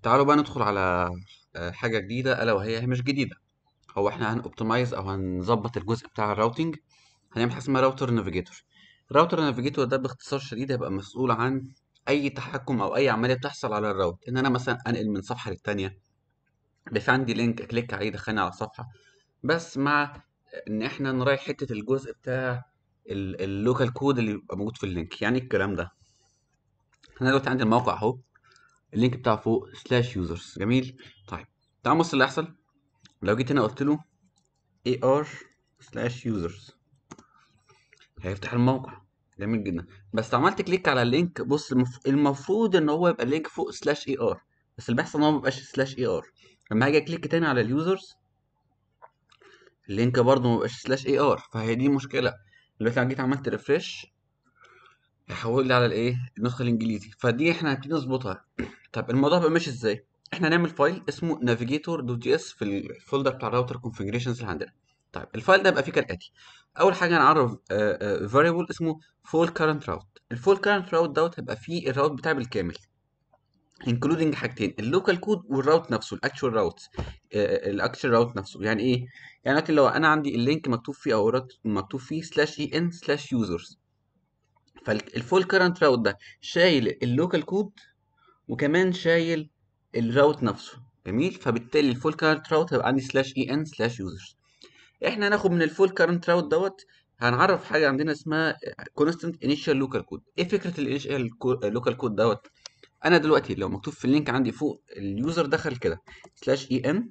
تعالوا بقى ندخل على آه، حاجة جديدة ألا وهي هي مش جديدة هو احنا هنوبتمايز أو هنظبط الجزء بتاع الراوتينج هنعمل حاجة اسمها راوتر نافيجيتور الراوتر نافيجيتور ده باختصار شديد هيبقى مسؤول عن أي تحكم أو أي عملية بتحصل على الراوت إن أنا مثلا أنقل من صفحة للتانية بيبقى في عندي لينك أكليك عليه يدخلني على صفحة بس مع إن احنا نراعي حتة الجزء بتاع اللوكال كود اللي بيبقى موجود في اللينك يعني الكلام ده انا دلوقتي عندي الموقع اهو اللينك بتاعه فوق سلاش يوزرز جميل طيب تعال نبص اللي هيحصل لو جيت هنا قلت له ar سلاش يوزرز هيفتح الموقع جميل جدا بس لو عملت كليك على اللينك بص المف... المفروض ان هو يبقى اللينك فوق سلاش اي ار بس اللي بيحصل ان هو مبيبقاش سلاش اي ار لما هاجي اكليك تاني على اليوزرز اللينك برضه مبيبقاش سلاش اي ار فهي دي مشكله دلوقتي لو جيت عملت ريفرش هيحول لي على الايه النسخه الانجليزي فدي احنا هنبتدي نظبطها طب الموضوع بقى ماشي ازاي احنا هنعمل فايل اسمه navigator.js في الفولدر بتاع الراوتر configurations اللي عندنا طيب الفايل ده بقى فيه كالاتي اول حاجه هنعرف variable اسمه full current route الفول current route دوت هيبقى فيه الراوت بتاعي بالكامل including حاجتين اللوكال كود والراوت نفسه الاكشوال راوت الاكشوال راوت نفسه يعني ايه يعني دلوقتي لو انا عندي اللينك مكتوب فيه او الراوت مكتوب فيه سلاش اي ان سلاش يوزرز فالفول كرنت راوت ده شايل اللوكال كود وكمان شايل الراوت نفسه جميل فبالتالي الفول كرنت راوت هيبقى عندي سلاش اي ان سلاش يوزرز احنا هناخد من الفول كرنت راوت دوت هنعرف حاجه عندنا اسمها كونستنت انيشال لوكال كود ايه فكره الانيشال لوكال كود دوت انا دلوقتي لو مكتوب في اللينك عندي فوق اليوزر دخل كده سلاش اي ان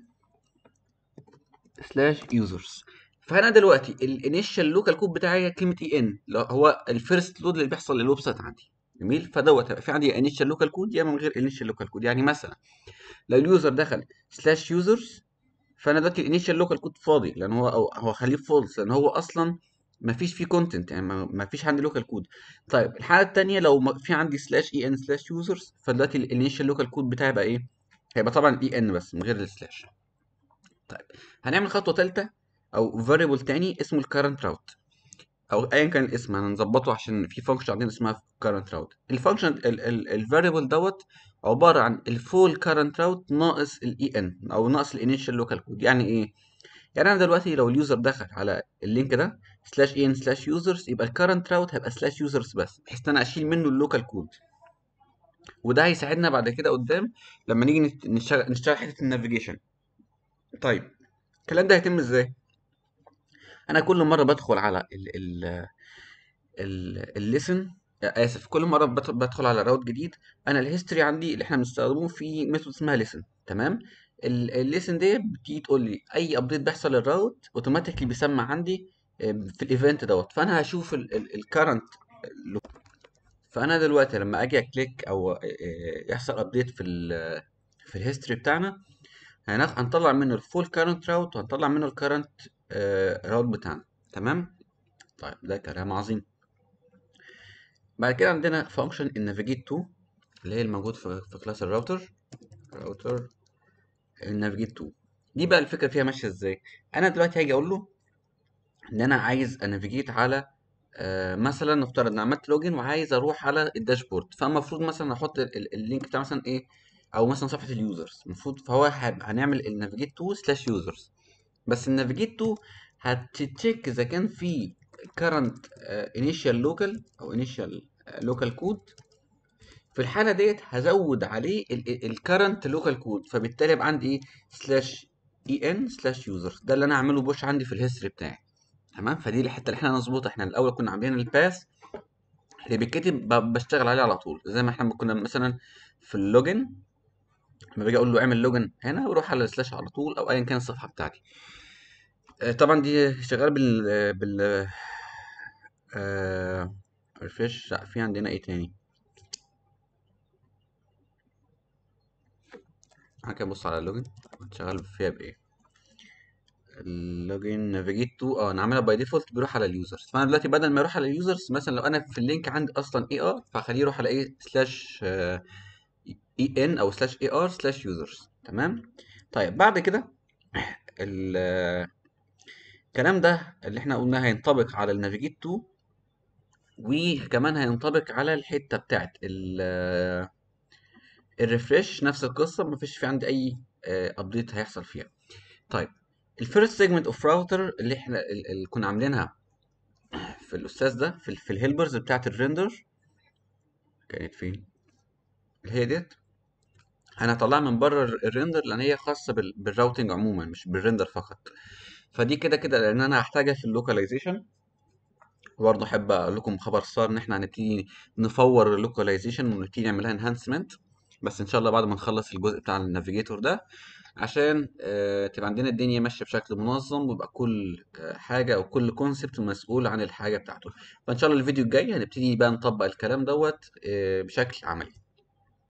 سلاش يوزرز فانا دلوقتي الانيشال لوكال كود بتاعي كلمه اي ان هو الفيرست لود اللي بيحصل للويب سايت عندي جميل فدوت هيبقى في عندي انيشال لوكال كود يا من غير انيشال لوكال كود يعني مثلا لو اليوزر دخل سلاش يوزرز فانا دلوقتي الانيشال لوكال كود فاضي لان هو أو هو خليه فولس لان هو اصلا ما فيش فيه كونتنت يعني ما فيش عندي لوكال كود طيب الحاله الثانيه لو في عندي سلاش اي ان سلاش يوزرز فدلوقتي الانيشال لوكال كود بتاعي بقى ايه هيبقى طبعا اي ان بس من غير السلاش طيب هنعمل خطوه ثالثه او فاريبل تاني اسمه الكرنت راوت او ايا كان الاسم هنظبطه عشان في فانكشن عندنا اسمها كرنت راوت الفانكشن الفاريبل دوت عباره عن الفول كرنت راوت ناقص الاي ان او ناقص الانيشال لوكال كود يعني ايه يعني انا دلوقتي لو اليوزر دخل على اللينك ده سلاش اي ان سلاش يوزرز يبقى الكرنت راوت هيبقى سلاش يوزرز بس بحيث ان انا اشيل منه اللوكال كود وده هيساعدنا بعد كده قدام لما نيجي نشتغل نشتغل حته النافيجيشن طيب الكلام ده هيتم ازاي انا كل مره بدخل على ال ال ال الليسن اسف كل مره بدخل على راوت جديد انا الهيستوري عندي اللي احنا بنستخدمه في ميثود اسمها ليسن تمام الليسن دي بتيجي تقول لي اي ابديت بيحصل للراوت اوتوماتيكلي بيسمع عندي في الايفنت دوت فانا هشوف الكرنت فانا دلوقتي لما اجي اكليك او يحصل ابديت في ال في الهيستوري بتاعنا هنطلع منه الفول كارنت راوت وهنطلع منه الكرنت راوت بتاعنا تمام طيب ده كلام عظيم بعد كده عندنا فانكشن النافيجيت تو اللي هي الموجود في, في كلاس الراوتر راوتر النافيجيت تو دي بقى الفكره فيها ماشيه ازاي انا دلوقتي هاجي اقول له ان انا عايز انافيجيت على آه مثلا نفترض ان عملت لوجن وعايز اروح على الداشبورد فالمفروض مثلا احط اللينك بتاع مثلا ايه او مثلا صفحه اليوزرز المفروض فهو هنعمل النافيجيت تو سلاش يوزرز بس النافيجيت تو هتتشيك اذا كان في current uh, initial local او initial uh, local code في الحالة ديت هزود عليه ال current local code فبالتالي يبقى عندي ايه سلاش اي ان سلاش يوزر ده اللي انا هعمله بوش عندي في الهيستوري بتاعي تمام فدي الحتة اللي احنا هنظبطها احنا الاول كنا عاملين الباث اللي بيتكتب بشتغل عليه على طول زي ما احنا كنا مثلا في اللوجن لما باجي اقول له اعمل لوجن هنا واروح على السلاش على طول او ايا كان الصفحة بتاعتي طبعا دي شغال بال بال آه... ريفرش لا في عندنا ايه تاني هكذا بص على اللوجن شغال فيها بايه اللوجن نافيجيت تو اه انا عاملها باي ديفولت بيروح على اليوزرز فانا دلوقتي بدل ما يروح على اليوزرز مثلا لو انا في اللينك عندي اصلا اي ار فهخليه يروح على ايه سلاش اي ان او سلاش اي ار سلاش يوزرز تمام طيب بعد كده الكلام ده اللي احنا قلناه هينطبق على النافيجيت 2 وكمان هينطبق على الحته بتاعت ال الريفرش نفس القصه مفيش في عندي اي ابديت هيحصل فيها طيب الفيرست سيجمنت اوف راوتر اللي احنا اللي كنا عاملينها في الاستاذ ده في, في الهيلبرز بتاعت الريندر كانت فين اللي هي ديت انا هطلعها من بره الريندر لان هي خاصه بال- بالراوتنج عموما مش بالريندر فقط فدي كده كده لان انا هحتاجها في اللوكاليزيشن وبرضه احب اقول لكم خبر صار ان احنا هنبتدي نفور اللوكاليزيشن ونبتدي نعملها انهانسمنت بس ان شاء الله بعد ما نخلص الجزء بتاع النافيجيتور ده عشان آه، تبقى عندنا الدنيا ماشيه بشكل منظم ويبقى كل آه، حاجه او كل كونسبت مسؤول عن الحاجه بتاعته فان شاء الله الفيديو الجاي هنبتدي بقى نطبق الكلام دوت آه، بشكل عملي